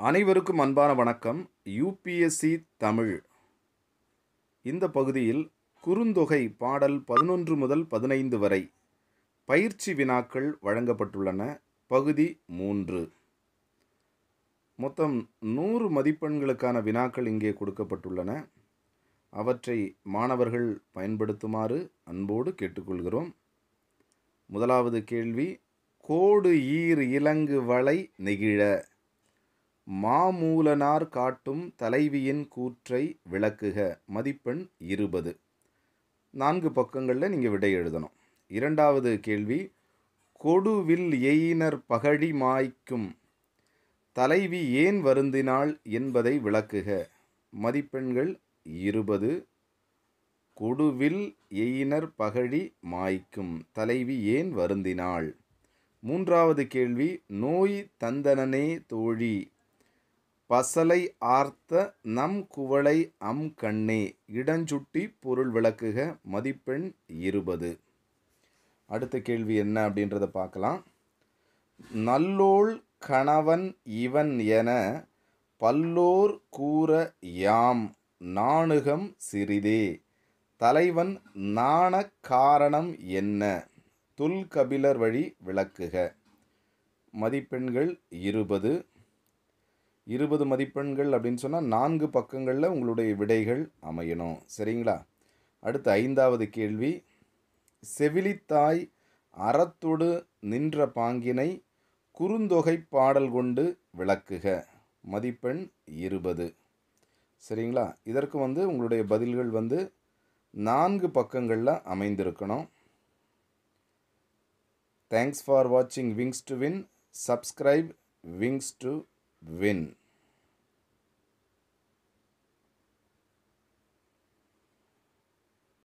அனைவருக்கும் அன்பான வணக்கம் யூபிஎஸ்சி தமிழ் இந்த பகுதியில் குறுந்தொகை பாடல் பதினொன்று முதல் பதினைந்து வரை பயிற்சி வினாக்கள் வழங்கப்பட்டுள்ளன பகுதி மூன்று மொத்தம் நூறு மதிப்பெண்களுக்கான வினாக்கள் இங்கே கொடுக்கப்பட்டுள்ளன அவற்றை மாணவர்கள் பயன்படுத்துமாறு அன்போடு கேட்டுக்கொள்கிறோம் முதலாவது கேள்வி கோடு ஈர் இலங்கு வளை நெகிழ மாமூலனார் காட்டும் தலைவியின் கூற்றை விளக்குக மதிப்பெண் இருபது நான்கு பக்கங்களில் நீங்கள் விடை எழுதணும் இரண்டாவது கேள்வி கொடுவில் எயினர் பகழி மாய்க்கும் தலைவி ஏன் வருந்தினாள் என்பதை விளக்குக மதிப்பெண்கள் இருபது கொடுவில் எயினர் பகழி மாய்க்கும் தலைவி ஏன் வருந்தினாள் மூன்றாவது கேள்வி நோய் தந்தனனே தோழி பசலை ஆர்த்த நம் குவளை அம் கண்ணே இடஞ்சுட்டி பொருள் விளக்குக மதிப்பெண் இருபது அடுத்த கேள்வி என்ன அப்படின்றத பார்க்கலாம் நல்லோள் கணவன் இவன் என பல்லோர் கூற யாம் நாணுகம் சிறிதே தலைவன் நாண காரணம் என்ன துல்கபிலர் வழி விளக்குக மதிப்பெண்கள் இருபது இருபது மதிப்பெண்கள் அப்படின்னு சொன்னால் நான்கு பக்கங்களில் உங்களுடைய விடைகள் அமையணும் சரிங்களா அடுத்து ஐந்தாவது கேள்வி செவிலித்தாய் அறத்தொடு நின்ற பாங்கினை குறுந்தொகை பாடல் கொண்டு விளக்குக மதிப்பெண் இருபது சரிங்களா இதற்கு வந்து உங்களுடைய பதில்கள் வந்து நான்கு பக்கங்களில் அமைந்திருக்கணும் தேங்க்ஸ் ஃபார் வாட்சிங் wings to win subscribe wings to win